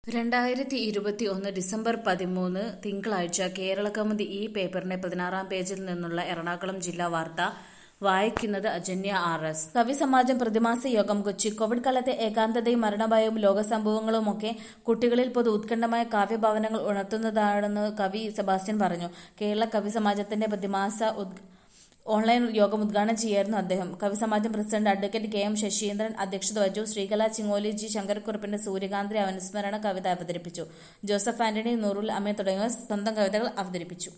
രണ്ടായിരത്തി ഇരുപത്തി ഒന്ന് ഡിസംബർ പതിമൂന്ന് തിങ്കളാഴ്ച കേരളകൗമുദി ഈ പേപ്പറിന്റെ പതിനാറാം പേജിൽ നിന്നുള്ള എറണാകുളം ജില്ലാ വാർത്ത വായിക്കുന്നത് അജന്യ ആർ എസ് കവി സമാജം പ്രതിമാസ യോഗം കൊച്ചി കോവിഡ് കാലത്തെ ഏകാന്തതയും മരണഭയവും ലോകസംഭവങ്ങളുമൊക്കെ കുട്ടികളിൽ പൊതു ഉത്കണ്ഠമായ കാവ്യഭാവനകൾ ഉണർത്തുന്നതാണെന്ന് കവി സെബാസ്റ്റ്യൻ പറഞ്ഞു കേരള കവി സമാജത്തിന്റെ പ്രതിമാസ ഉദ് ഓൺലൈൻ യോഗം ഉദ്ഘാടനം ചെയ്യായിരുന്നു അദ്ദേഹം കവിസമാജം president advocate K M Saseendran അധ്യക്ഷത വഹിച്ചു ശ്രീകല ചിങ്ങോലി ജി ശങ്കരക്കുറുപ്പിന്റെ സൂര്യകാന്തി അനുസ്മരണ കവിത അവതരിപ്പിച്ചു ജോസഫ് ആന്റണി നൂറുൽ അമീർ തുടങ്ങിയവർ സ്വന്തം കവിതകൾ അവതരിപ്പിച്ചു